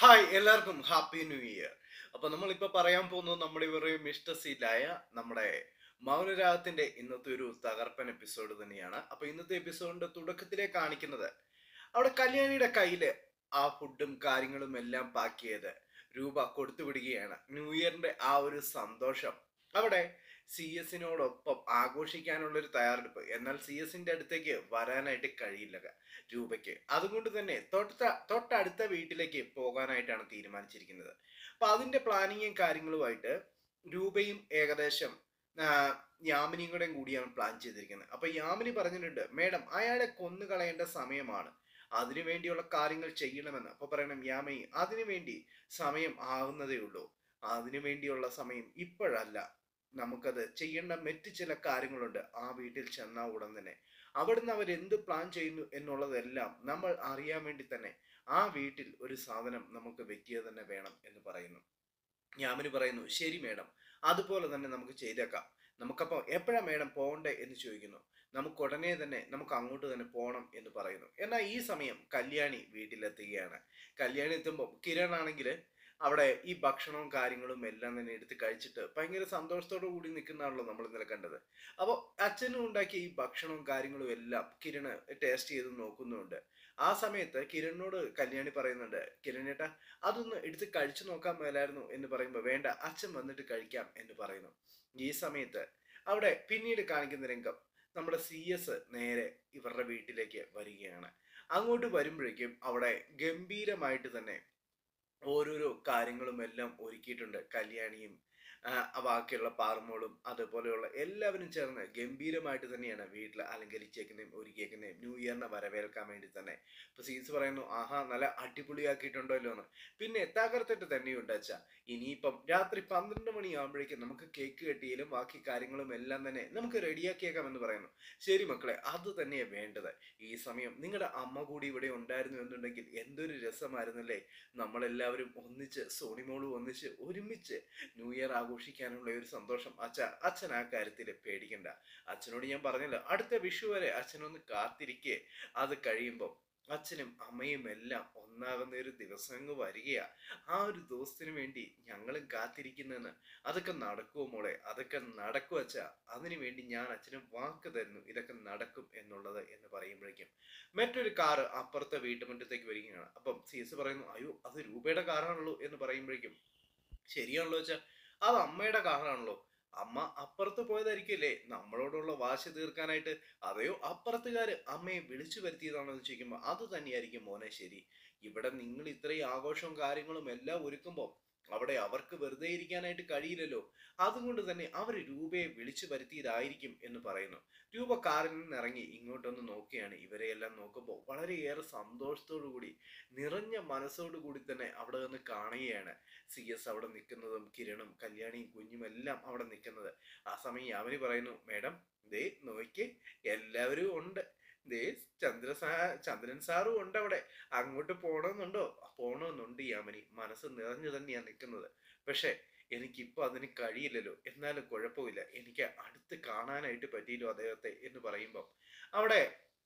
hi എല്ലാവർക്കും happy new year അപ്പൊ നമ്മളിപ്പോ പറയാൻ പോകുന്നത് നമ്മുടെ ഇവരെയും ഇഷ്ടസീലായ നമ്മുടെ മൗനരാഗത്തിന്റെ ഇന്നത്തെ ഒരു തകർപ്പൻ എപ്പിസോഡ് തന്നെയാണ് അപ്പൊ ഇന്നത്തെ എപ്പിസോഡിന്റെ തുടക്കത്തിലെ കാണിക്കുന്നത് അവിടെ കല്യാണിയുടെ കയ്യില് ആ ഫുഡും കാര്യങ്ങളും എല്ലാം പാക്ക് ചെയ്ത് രൂപ കൊടുത്തു വിടുകയാണ് ന്യൂ ഇയറിന്റെ ആ ഒരു സന്തോഷം അവിടെ സി എസിനോടൊപ്പം ആഘോഷിക്കാനുള്ള ഒരു തയ്യാറെടുപ്പ് എന്നാൽ സി എസിന്റെ അടുത്തേക്ക് വരാനായിട്ട് കഴിയില്ല രൂപയ്ക്ക് അതുകൊണ്ട് തന്നെ തൊട്ട തൊട്ടടുത്ത വീട്ടിലേക്ക് പോകാനായിട്ടാണ് തീരുമാനിച്ചിരിക്കുന്നത് അപ്പൊ അതിന്റെ പ്ലാനിങ്ങും കാര്യങ്ങളുമായിട്ട് രൂപയും ഏകദേശം ആ, യാമിനിയും കൂടെയും കൂടിയാണ് പ്ലാൻ ചെയ്തിരിക്കുന്നത് അപ്പൊ യാമിനി പറഞ്ഞിട്ടുണ്ട് മേഡം അയാളെ കൊന്നു കളയേണ്ട സമയമാണ് അതിനു വേണ്ടിയുള്ള കാര്യങ്ങൾ ചെയ്യണമെന്ന് അപ്പൊ പറയണം യാമിനി അതിനു വേണ്ടി സമയം ആകുന്നതേ ഉള്ളൂ അതിനു വേണ്ടിയുള്ള സമയം ഇപ്പോഴല്ല നമുക്കത് ചെയ്യേണ്ട മറ്റ് ചില കാര്യങ്ങളുണ്ട് ആ വീട്ടിൽ ചെന്ന ഉടൻ തന്നെ അവിടുന്ന് അവർ എന്ത് പ്ലാൻ ചെയ്യുന്നു എന്നുള്ളതെല്ലാം നമ്മൾ അറിയാൻ വേണ്ടി തന്നെ ആ വീട്ടിൽ ഒരു സാധനം നമുക്ക് വെക്കുക തന്നെ വേണം എന്ന് പറയുന്നു യാമിനി പറയുന്നു ശരി മേഡം അതുപോലെ തന്നെ നമുക്ക് ചെയ്തേക്കാം നമുക്കപ്പോൾ എപ്പോഴാ മേഡം പോകണ്ടേ എന്ന് ചോദിക്കുന്നു നമുക്ക് ഉടനെ തന്നെ നമുക്ക് അങ്ങോട്ട് തന്നെ പോകണം എന്ന് പറയുന്നു എന്നാൽ ഈ സമയം കല്യാണി വീട്ടിലെത്തുകയാണ് കല്യാണി എത്തുമ്പോൾ കിരൺ ആണെങ്കിൽ അവിടെ ഈ ഭക്ഷണവും കാര്യങ്ങളും എല്ലാം തന്നെ എടുത്ത് കഴിച്ചിട്ട് ഭയങ്കര സന്തോഷത്തോടു കൂടി നിൽക്കുന്നതാണല്ലോ നമ്മൾ ഇന്നലെ കണ്ടത് അപ്പോൾ അച്ഛനും ഉണ്ടാക്കിയ ഈ ഭക്ഷണവും കാര്യങ്ങളും എല്ലാം കിരണ് ടേസ്റ്റ് ചെയ്ത് നോക്കുന്നുണ്ട് ആ സമയത്ത് കിരണിനോട് കല്യാണി പറയുന്നുണ്ട് കിരണേട്ടാ അതൊന്ന് എടുത്ത് കഴിച്ചു നോക്കാൻ മേലായിരുന്നു എന്ന് പറയുമ്പോൾ വേണ്ട അച്ഛൻ വന്നിട്ട് കഴിക്കാം എന്ന് പറയുന്നു ഈ സമയത്ത് അവിടെ പിന്നീട് കാണിക്കുന്ന രംഗം നമ്മുടെ സി എസ് നേരെ ഇവരുടെ വീട്ടിലേക്ക് വരികയാണ് അങ്ങോട്ട് വരുമ്പോഴേക്കും അവിടെ ഗംഭീരമായിട്ട് തന്നെ ഓരോരോ കാര്യങ്ങളും എല്ലാം ഒരുക്കിയിട്ടുണ്ട് കല്യാണിയും ആ, ബാക്കിയുള്ള പാർമോളും അതുപോലെയുള്ള എല്ലാവരും ചേർന്ന് ഗംഭീരമായിട്ട് തന്നെയാണ് വീട്ടിൽ അലങ്കരിച്ചേക്കുന്നതും ഒരുക്കിയേക്കുന്നതും ന്യൂ ഇയറിനെ വരവേൽക്കാൻ വേണ്ടി തന്നെ ഇപ്പൊ സീസ് പറയുന്നു ആഹാ നല്ല അടിപൊളിയാക്കിയിട്ടുണ്ടല്ലോ എന്ന് പിന്നെ തകർത്തിട്ട് തന്നെയുണ്ട് അച്ഛ ഇനിയിപ്പം രാത്രി പന്ത്രണ്ട് മണിയാകുമ്പോഴേക്കും നമുക്ക് കേക്ക് കെട്ടിയാലും ബാക്കി കാര്യങ്ങളും എല്ലാം തന്നെ നമുക്ക് റെഡിയാക്കിയേക്കാം എന്ന് പറയുന്നു ശരി മക്കളെ അത് തന്നെയാണ് വേണ്ടത് ഈ സമയം നിങ്ങളുടെ അമ്മ കൂടി ഇവിടെ ഉണ്ടായിരുന്നു എന്നുണ്ടെങ്കിൽ എന്തൊരു രസമായിരുന്നല്ലേ നമ്മളെല്ലാവരും ഒന്നിച്ച് സോണിമോളും ഒന്നിച്ച് ഒരുമിച്ച് ന്യൂ ഇയർ ആഘോഷിക്കാനുള്ള ഒരു സന്തോഷം അച്ഛ അച്ഛൻ ആ കാര്യത്തിൽ പേടിക്കണ്ട അച്ഛനോട് ഞാൻ പറഞ്ഞല്ലോ അടുത്ത വിഷു വരെ അച്ഛനൊന്ന് കാത്തിരിക്കേ അത് കഴിയുമ്പോൾ അച്ഛനും അമ്മയും എല്ലാം ഒന്നാകുന്ന ഒരു ദിവസം അങ്ങ് വരികയാ ആ ഒരു ദിവസത്തിന് വേണ്ടി ഞങ്ങളും കാത്തിരിക്കുന്നെന്ന് അതൊക്കെ നടക്കുമോ മോളെ അതൊക്കെ നടക്കും അച്ഛ അതിനു വേണ്ടി ഞാൻ അച്ഛന് വാക്ക് തരുന്നു ഇതൊക്കെ നടക്കും എന്നുള്ളത് എന്ന് പറയുമ്പോഴേക്കും മറ്റൊരു കാറ് അപ്പുറത്തെ വീട്ടുമുറ്റത്തേക്ക് വരികയാണ് അപ്പം സീസ് പറയുന്നു അയ്യോ അത് രൂപയുടെ കാറാണല്ലോ എന്ന് പറയുമ്പോഴേക്കും ശരിയാണല്ലോ വെച്ചാ അത് അമ്മയുടെ കാറാണല്ലോ അമ്മ അപ്പുറത്ത് പോയതായിരിക്കില്ലേ നമ്മളോടുള്ള വാശി തീർക്കാനായിട്ട് അതെയോ അപ്പുറത്തുകാര് അമ്മയെ വിളിച്ചു വരുത്തിയതാണോ എന്ന് ചോദിക്കുമ്പോൾ അത് തന്നെയായിരിക്കും മോനെ ശരി ഇവിടെ നിങ്ങൾ ഇത്രയും ആഘോഷവും കാര്യങ്ങളും എല്ലാം ഒരുക്കുമ്പോൾ അവിടെ അവർക്ക് വെറുതെ ഇരിക്കാനായിട്ട് കഴിയില്ലല്ലോ അതുകൊണ്ട് തന്നെ അവർ രൂപയെ വിളിച്ചു വരുത്തിയതായിരിക്കും എന്ന് പറയുന്നു രൂപ കാറിൽ നിന്ന് ഇറങ്ങി ഇങ്ങോട്ടൊന്ന് നോക്കിയാണ് ഇവരെയെല്ലാം നോക്കുമ്പോൾ വളരെയേറെ സന്തോഷത്തോടു കൂടി നിറഞ്ഞ മനസ്സോടു കൂടി തന്നെ അവിടെ നിന്ന് കാണുകയാണ് സി എസ് അവിടെ നിൽക്കുന്നതും കിരണും കല്യാണിയും കുഞ്ഞും എല്ലാം അവിടെ നിൽക്കുന്നത് ആ സമയം യാമിനി പറയുന്നു മേഡം ദേ നോക്കി എല്ലാവരും ഉണ്ട് ദേ ചന്ദ്ര സാ ചന്ദ്രൻ സാറും ഉണ്ട് അവിടെ അങ്ങോട്ട് പോകണമെന്നുണ്ടോ പോകണമെന്നുണ്ട് യാമിനി മനസ്സ് നിറഞ്ഞു തന്നെയാണ് നിൽക്കുന്നത് പക്ഷെ എനിക്കിപ്പോൾ അതിന് കഴിയില്ലല്ലോ എന്നാലും കുഴപ്പമില്ല എനിക്ക് അടുത്ത് കാണാനായിട്ട് പറ്റിയല്ലോ അദ്ദേഹത്തെ എന്ന് പറയുമ്പോൾ അവിടെ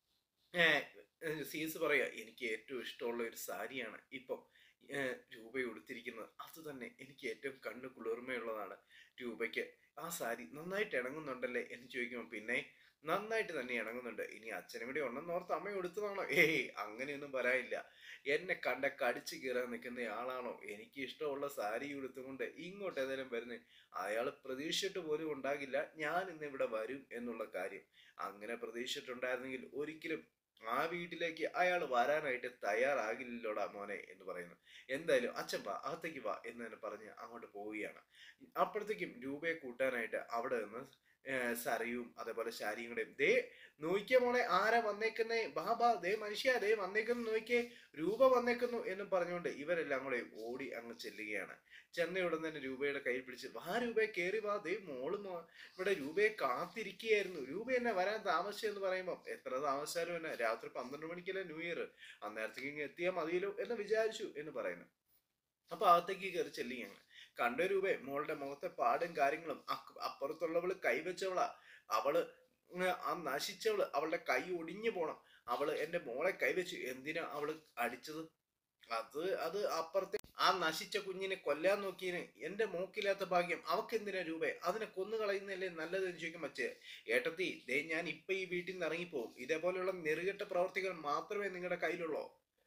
സീസ് പറയാ എനിക്ക് ഏറ്റവും ഇഷ്ടമുള്ള ഒരു സാരിയാണ് ഇപ്പം ഏഹ്, രൂപ ഉടുത്തിരിക്കുന്നത് അത് തന്നെ എനിക്ക് ഏറ്റവും കണ്ണു കുളിർമയുള്ളതാണ് രൂപയ്ക്ക് ആ സാരി നന്നായിട്ട് ഇണങ്ങുന്നുണ്ടല്ലേ എന്ന് ചോദിക്കുമ്പോൾ പിന്നെ നന്നായിട്ട് തന്നെ ഇണങ്ങുന്നുണ്ട് ഇനി അച്ഛനും കൂടി ഉണ്ടെന്ന് ഓർത്ത് അമ്മ കൊടുത്തതാണോ ഏയ് അങ്ങനെയൊന്നും പറയാനില്ല എന്നെ കണ്ട കടിച്ചു കീറാൻ നിൽക്കുന്ന ആളാണോ എനിക്ക് ഇഷ്ടമുള്ള സാരി ഉടുത്തുകൊണ്ട് ഇങ്ങോട്ട് ഏതായാലും വരുന്നത് അയാൾ പ്രതീക്ഷിച്ചിട്ട് പോലും ഉണ്ടാകില്ല ഞാൻ ഇന്ന് ഇവിടെ വരും എന്നുള്ള കാര്യം അങ്ങനെ പ്രതീക്ഷിച്ചിട്ടുണ്ടായിരുന്നെങ്കിൽ ഒരിക്കലും ആ വീട്ടിലേക്ക് അയാൾ വരാനായിട്ട് തയ്യാറാകില്ലല്ലോടാ മോനെ എന്ന് പറയുന്നു എന്തായാലും അച്ഛൻ വാ അകത്തേക്ക് വാ എന്ന് തന്നെ പറഞ്ഞ് അങ്ങോട്ട് പോവുകയാണ് അപ്പോഴത്തേക്കും രൂപയെ കൂട്ടാനായിട്ട് അവിടെ നിന്ന് ഏർ സരയും അതേപോലെ ശാരിയും കൂടെ ദേ നോക്കിയ മോളെ ആരാ വന്നേക്കുന്നേ ബാ ബാ ദേ മനുഷ്യ ദേ വന്നേക്കുന്നു നോക്കിയേ രൂപ വന്നേക്കുന്നു എന്ന് പറഞ്ഞുകൊണ്ട് ഇവരെല്ലാം കൂടെ ഓടി അങ്ങ് ചെല്ലുകയാണ് ചെന്ന ഉടൻ തന്നെ രൂപയുടെ കയ്യിൽ പിടിച്ച് വാ രൂപയെ കയറി വാ ദേ മോള് മോ- ഇവിടെ രൂപയെ കാത്തിരിക്കുകയായിരുന്നു രൂപ എന്നെ വരാൻ താമസിച്ചു എന്ന് പറയുമ്പോൾ എത്ര താമസിച്ചാലും എന്നെ രാത്രി പന്ത്രണ്ട് മണിക്കല്ലേ ന്യൂ ഇയർ അന്നേരത്തേക്ക് ഇങ്ങ് എത്തിയാൽ മതിയല്ലോ എന്ന് വിചാരിച്ചു എന്ന് പറയുന്നു അപ്പൊ അകത്തേക്ക് കയറി ചെല്ലുകയാണ് കണ്ട രൂപേ മോളുടെ മുഖത്തെ പാടും കാര്യങ്ങളും അക്ക് അപ്പുറത്തുള്ളവള് കൈവച്ചവളാ അവള് ഉം, ആ നശിച്ചവള് അവളുടെ കൈ ഒടിഞ്ഞു പോണം അവള് എന്റെ മോളെ കൈവച്ചു എന്തിനാ അവള് അടിച്ചത് അത് അത് അപ്പുറത്തെ നശിച്ച കുഞ്ഞിനെ കൊല്ലാൻ നോക്കിയതിന് എന്റെ മോക്കില്ലാത്ത ഭാഗ്യം അവക്ക് എന്തിനാ രൂപ അതിനെ കൊന്നു കളയുന്നതല്ലേ നല്ലതെന്ന് ചോദിക്കും മച്ചേ ഏട്ടത്തി ദേ ഞാൻ ഇപ്പൊ ഈ വീട്ടിൽ നിന്ന് ഇറങ്ങിപ്പോവും ഇതേപോലെയുള്ള നെറുകെട്ട പ്രവർത്തികൾ മാത്രമേ നിങ്ങളുടെ കയ്യിലുള്ളൂ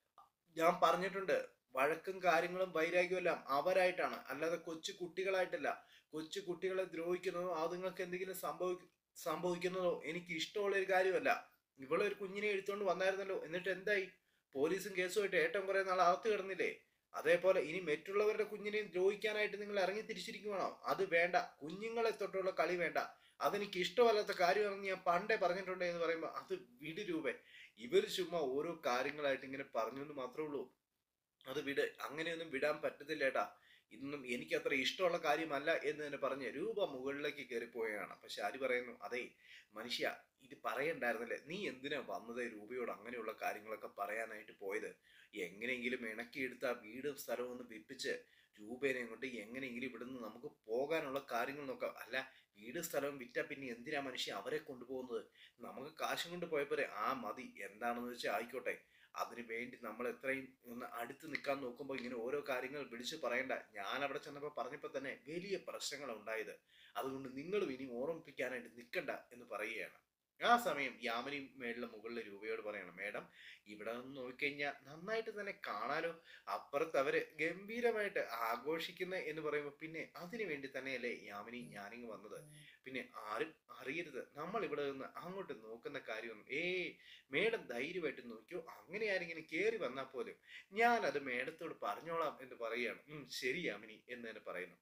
ഞാൻ പറഞ്ഞിട്ടുണ്ട് വഴക്കും കാര്യങ്ങളും വൈരാഗ്യവും എല്ലാം അവരായിട്ടാണ് അല്ലാതെ കൊച്ചു കുട്ടികളായിട്ടല്ല കൊച്ചു കുട്ടികളെ ദ്രോഹിക്കുന്നതോ അത് നിങ്ങൾക്ക് എന്തെങ്കിലും സംഭവി സംഭവിക്കുന്നതോ എനിക്ക് ഇഷ്ടമുള്ള ഒരു കാര്യമല്ല ഇവളെ ഒരു കുഞ്ഞിനെ എടുത്തുകൊണ്ട് വന്നായിരുന്നല്ലോ എന്നിട്ട് എന്തായി പോലീസും കേസുമായിട്ട് ഏറ്റവും കുറെ നാൾ അകത്ത് കിടന്നില്ലേ അതേപോലെ ഇനി മറ്റുള്ളവരുടെ കുഞ്ഞിനെയും ദ്രോഹിക്കാനായിട്ട് നിങ്ങൾ ഇറങ്ങി തിരിച്ചിരിക്കുവാണോ അത് വേണ്ട കുഞ്ഞുങ്ങളെ തൊട്ടുള്ള കളി വേണ്ട അതെനിക്ക് ഇഷ്ടമല്ലാത്ത കാര്യമാണെന്ന് ഞാൻ പണ്ടേ പറഞ്ഞിട്ടുണ്ട് എന്ന് പറയുമ്പോൾ അത് വിട് രൂപ ഇവർ ചുമ്മാ ഓരോ കാര്യങ്ങളായിട്ട് ഇങ്ങനെ പറഞ്ഞു എന്ന് മാത്രമേ ഉള്ളൂ അത് വിട് അങ്ങനെയൊന്നും വിടാൻ പറ്റത്തില്ല ഏട്ടാ ഇന്നും എനിക്ക് അത്ര ഇഷ്ടമുള്ള കാര്യമല്ല എന്ന് തന്നെ പറഞ്ഞ് രൂപ മുകളിലേക്ക് കയറിപ്പോവുകയാണ് പക്ഷെ ആര് പറയുന്നു അതെ മനുഷ്യ ഇത് പറയണ്ടായിരുന്നില്ലേ നീ എന്തിനാ വന്നത് രൂപയോട് അങ്ങനെയുള്ള കാര്യങ്ങളൊക്കെ പറയാനായിട്ട് പോയത് എങ്ങനെയെങ്കിലും ഇണക്കിയെടുത്ത് ആ വീടും സ്ഥലവും ഒന്ന് വിപ്പിച്ച് രൂപേനെ കൊണ്ട് എങ്ങനെയെങ്കിലും ഇവിടുന്ന് നമുക്ക് പോകാനുള്ള കാര്യങ്ങൾ നോക്കാം അല്ല വീട് സ്ഥലവും വിറ്റാ പിന്നെ എന്തിനാ മനുഷ്യ അവരെ കൊണ്ടുപോകുന്നത് നമുക്ക് കാശും കൊണ്ട് പോയപ്പോരെ ആ മതി എന്താണെന്ന് വെച്ചാൽ ആയിക്കോട്ടെ അതിനു വേണ്ടി നമ്മൾ എത്രയും ഒന്ന് അടുത്ത് നിൽക്കാൻ നോക്കുമ്പോൾ ഇങ്ങനെ ഓരോ കാര്യങ്ങൾ വിളിച്ചു പറയണ്ട ഞാൻ അവിടെ ചെന്നപ്പോൾ പറഞ്ഞപ്പോൾ തന്നെ വലിയ പ്രശ്നങ്ങൾ ഉണ്ടായത് അതുകൊണ്ട് നിങ്ങളും ഇനി ഓർമ്മിപ്പിക്കാനായിട്ട് നിൽക്കണ്ട എന്ന് പറയുകയാണ് ആ സമയം യാമിനി മേളിലെ മുകളിലെ രൂപയോട് പറയണം മേഡം ഇവിടെ നിന്ന് നോക്കിക്കഴിഞ്ഞാൽ നന്നായിട്ട് തന്നെ കാണാലോ അപ്പുറത്ത് അവര് ഗംഭീരമായിട്ട് ആഘോഷിക്കുന്ന എന്ന് പറയുമ്പോൾ പിന്നെ അതിനു വേണ്ടി തന്നെയല്ലേ യാമിനി ഞാനിങ്ങ് വന്നത് പിന്നെ ആരും അറിയരുത് നമ്മൾ ഇവിടെ നിന്ന് അങ്ങോട്ട് നോക്കുന്ന കാര്യമൊന്നും ഏയ് മേഡം ധൈര്യമായിട്ട് നോക്കിയോ അങ്ങനെ ആരെങ്കിലും കയറി വന്നാൽ പോലും ഞാൻ അത് മേഡത്തോട് പറഞ്ഞോളാം എന്ന് പറയുകയാണ് ഉം ശരി യാമിനി എന്ന് തന്നെ പറയുന്നു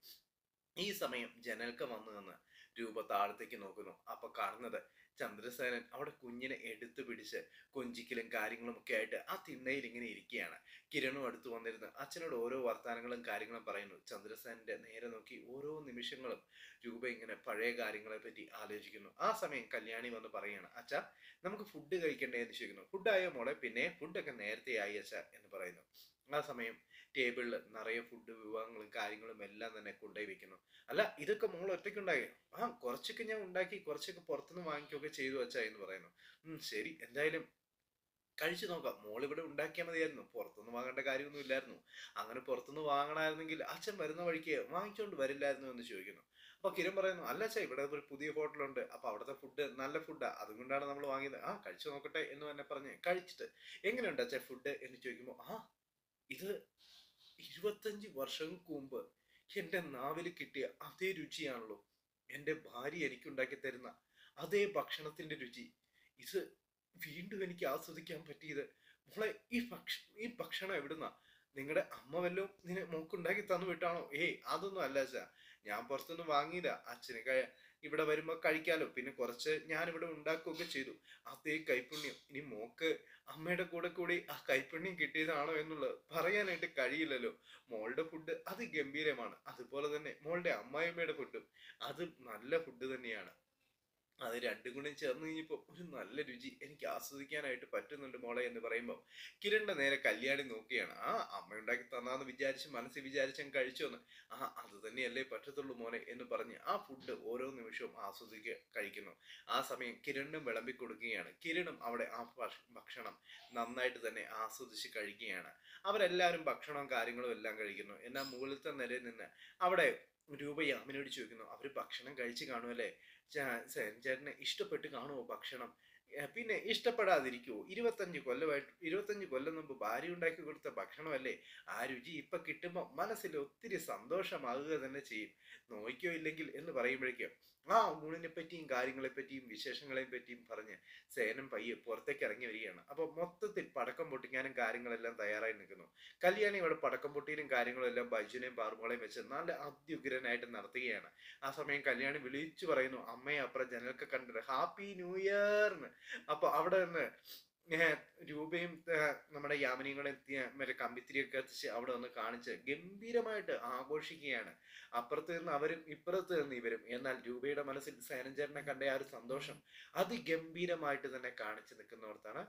ഈ സമയം ജനൽക്ക വന്നു നിന്ന് രൂപ താഴത്തേക്ക് നോക്കുന്നു അപ്പൊ കാണുന്നത് ചന്ദ്രസേനൻ അവിടെ കുഞ്ഞിനെ എടുത്തു പിടിച്ച് കൊഞ്ചിക്കലും കാര്യങ്ങളും ഒക്കെ ആയിട്ട് ആ തിണ്ണയിൽ ഇങ്ങനെ ഇരിക്കുകയാണ് കിരണും അടുത്ത് വന്നിരുന്ന് അച്ഛനോട് ഓരോ വർത്തമാനങ്ങളും കാര്യങ്ങളും പറയുന്നു ചന്ദ്രസേനന്റെ നേരെ നോക്കി ഓരോ നിമിഷങ്ങളും രൂപ ഇങ്ങനെ പഴയ കാര്യങ്ങളെ പറ്റി ആലോചിക്കുന്നു ആ സമയം കല്യാണി വന്ന് പറയാണ് അച്ഛ നമുക്ക് ഫുഡ് കഴിക്കണ്ടേ എന്ന് ചോദിക്കുന്നു ഫുഡായോ മോളെ പിന്നെ ഫുഡൊക്കെ നേരത്തെ ആയി അച്ഛ എന്ന് പറയുന്നു ആ സമയം ടേബിളിൽ നിറയെ ഫുഡ് വിഭവങ്ങളും കാര്യങ്ങളും എല്ലാം തന്നെ കൊണ്ടുപോയി വെക്കുന്നു അല്ല ഇതൊക്കെ മോൾ ഒറ്റയ്ക്ക് ഉണ്ടാക്കി ആ കുറച്ചൊക്കെ ഞാൻ ഉണ്ടാക്കി കുറച്ചൊക്കെ പുറത്തുനിന്ന് വാങ്ങിക്കുകയൊക്കെ ചെയ്തു വെച്ചാ എന്ന് പറയുന്നു ഉം ശരി എന്തായാലും കഴിച്ചു നോക്കാം മോൾ ഇവിടെ ഉണ്ടാക്കിയാൽ മതിയായിരുന്നു പുറത്തുനിന്ന് വാങ്ങേണ്ട കാര്യമൊന്നും ഇല്ലായിരുന്നു അങ്ങനെ പുറത്തുനിന്ന് വാങ്ങണമായിരുന്നെങ്കിൽ അച്ഛൻ വരുന്ന വഴിക്ക് വാങ്ങിച്ചുകൊണ്ട് വരില്ലായിരുന്നു എന്ന് ചോദിക്കുന്നു അപ്പൊ കിരൺ പറയുന്നു അല്ല അച്ഛാ ഇവിടെ ഒരു പുതിയ ഹോട്ടലുണ്ട് അപ്പൊ അവിടുത്തെ ഫുഡ് നല്ല ഫുഡാ അതുകൊണ്ടാണ് നമ്മൾ വാങ്ങിയത് ആ കഴിച്ചു നോക്കട്ടെ എന്ന് തന്നെ പറഞ്ഞ് കഴിച്ചിട്ട് എങ്ങനെയുണ്ട് അച്ഛാ ഫുഡ് എന്ന് ചോദിക്കുമ്പോൾ ആ ഇത് ഇരുപത്തഞ്ച് വർഷങ്ങൾക്ക് മുമ്പ് എന്റെ നാവിൽ കിട്ടിയ അതേ രുചിയാണല്ലോ എന്റെ ഭാര്യ എനിക്ക് ഉണ്ടാക്കി തരുന്ന അതേ ഭക്ഷണത്തിന്റെ രുചി ഇത് വീണ്ടും എനിക്ക് ആസ്വദിക്കാൻ പറ്റിയത് മോളെ ഈ ഭക്ഷ ഈ ഭക്ഷണം എവിടുന്നാ നിങ്ങളുടെ അമ്മ വല്ലതും നിന്നെ മോക്കുണ്ടാക്കി തന്നു വിട്ടാണോ ഏയ് അതൊന്നും അല്ല അച്ഛാ ഞാൻ പുറത്തൊന്നും വാങ്ങിയില്ല അച്ഛന് കഴി ഇവിടെ വരുമ്പോ കഴിക്കാലോ പിന്നെ കുറച്ച് ഞാൻ ഇവിടെ ഉണ്ടാക്കുകയൊക്കെ ചെയ്തു അതേ കൈപുണ്യം ഇനി മോക്ക് അമ്മയുടെ കൂടെ കൂടി ആ കൈപ്പുണ്യം കിട്ടിയതാണോ എന്നുള്ളത് പറയാനായിട്ട് കഴിയില്ലല്ലോ മോളുടെ ഫുഡ് അത് ഗംഭീരമാണ് അതുപോലെ തന്നെ മോളുടെ അമ്മായിമ്മയുടെ ഫുഡും അത് നല്ല ഫുഡ് തന്നെയാണ് അത് രണ്ടും കൂടി ചേർന്ന് കഴിഞ്ഞപ്പോൾ ഒരു നല്ല രുചി എനിക്ക് ആസ്വദിക്കാനായിട്ട് പറ്റുന്നുണ്ട് മോളെ എന്ന് പറയുമ്പോൾ കിരണിന്റെ നേരെ കല്യാണി നോക്കുകയാണ് ആ അമ്മ ഉണ്ടാക്കി തന്നാന്ന് വിചാരിച്ച് മനസ്സിൽ വിചാരിച്ച് അങ്ങ് കഴിച്ചു എന്ന് ആ അത് തന്നെയല്ലേ പറ്റത്തുള്ളൂ മോനെ എന്ന് പറഞ്ഞ് ആ ഫുഡ് ഓരോ നിമിഷവും ആസ്വദിക്കുക കഴിക്കുന്നു ആ സമയം കിരണിനും വിളമ്പി കൊടുക്കുകയാണ് കിരണും അവിടെ ആ ഭക്ഷ- ഭക്ഷണം നന്നായിട്ട് തന്നെ ആസ്വദിച്ച് കഴിക്കുകയാണ് അവരെല്ലാവരും ഭക്ഷണവും കാര്യങ്ങളും എല്ലാം കഴിക്കുന്നു എന്നാൽ മുകളിലത്തെ നിലയിൽ നിന്ന് അവിടെ രൂപ യാമിനോട് ചോദിക്കുന്നു അവര് ഭക്ഷണം കഴിച്ച് കാണുമല്ലേ ചാ- സേൻ ചേട്ടന് ഇഷ്ടപ്പെട്ട് കാണുമോ ഭക്ഷണം ഏ, പിന്നെ ഇഷ്ടപ്പെടാതിരിക്കുവോ ഇരുപത്തഞ്ച് കൊല്ലമായിട്ട് ഇരുപത്തഞ്ച് കൊല്ലം മുമ്പ് ഭാര്യ ഉണ്ടാക്കി കൊടുത്ത ഭക്ഷണമല്ലേ ആ രുചി ഇപ്പൊ കിട്ടുമ്പോൾ മനസ്സിൽ ഒത്തിരി സന്തോഷമാകുക തന്നെ ചെയ്യും നോക്കിയോ ഇല്ലെങ്കിൽ എന്ന് പറയുമ്പോഴേക്കും ആ ഊണിനെ പറ്റിയും കാര്യങ്ങളെ പറ്റിയും വിശേഷങ്ങളെ പറ്റിയും പറഞ്ഞ് സേനം പയ്യെ പുറത്തേക്ക് ഇറങ്ങി വരികയാണ് അപ്പൊ മൊത്തത്തിൽ പടക്കം പൊട്ടിക്കാനും കാര്യങ്ങളെല്ലാം തയ്യാറായി നിൽക്കുന്നു കല്യാണി ഇവിടെ പടക്കം പൊട്ടിയിലും കാര്യങ്ങളും എല്ലാം ബൈജുനെയും പാർമോളെയും വെച്ച് നല്ല അത്യുഗ്രനായിട്ട് നടത്തുകയാണ് ആ സമയം കല്യാണി വിളിച്ചു പറയുന്നു അമ്മയെ അപ്പുറം ജനലൊക്കെ കണ്ടിട്ട് ഹാപ്പി ന്യൂ ഇയർ അപ്പൊ അവിടെ നിന്ന് ഏഹ് രൂപയും ഏഹ് നമ്മുടെ യാമിനിയും കൂടെ എത്തിയ മറ്റേ കമ്പിത്തിരിയൊക്കെ എത്തിച്ച് അവിടെ ഒന്ന് കാണിച്ച് ഗംഭീരമായിട്ട് ആഘോഷിക്കുകയാണ് അപ്പുറത്ത് നിന്ന് അവരും ഇപ്പുറത്ത് നിന്ന് ഇവരും എന്നാൽ രൂപയുടെ മനസ്സിൽ സേനഞ്ചേട്ടനെ കണ്ട ആ ഒരു സന്തോഷം അതിഗംഭീരമായിട്ട് തന്നെ കാണിച്ചു നിൽക്കുന്നവർക്കാണ്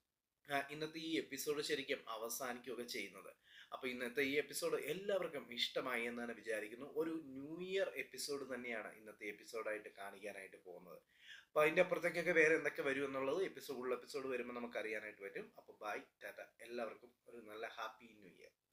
ആ, ഇന്നത്തെ ഈ എപ്പിസോഡ് ശരിക്കും അവസാനിക്കുകയൊക്കെ ചെയ്യുന്നത് അപ്പൊ ഇന്നത്തെ ഈ എപ്പിസോഡ് എല്ലാവർക്കും ഇഷ്ടമായി എന്നാണ് വിചാരിക്കുന്നു ഒരു ന്യൂ ഇയർ എപ്പിസോഡ് തന്നെയാണ് ഇന്നത്തെ എപ്പിസോഡായിട്ട് കാണിക്കാനായിട്ട് പോകുന്നത് അപ്പൊ അതിന്റെ അപ്പുറത്തേക്കൊക്കെ വേറെ എന്തൊക്കെ വരും എന്നുള്ളത് എപ്പിസോഡ് എപ്പിസോഡ് വരുമ്പോൾ നമുക്ക് അറിയാനായിട്ട് പറ്റും അപ്പൊ ബൈ ടാറ്റ എല്ലാവർക്കും ഒരു നല്ല ഹാപ്പി ന്യൂ ഇയർ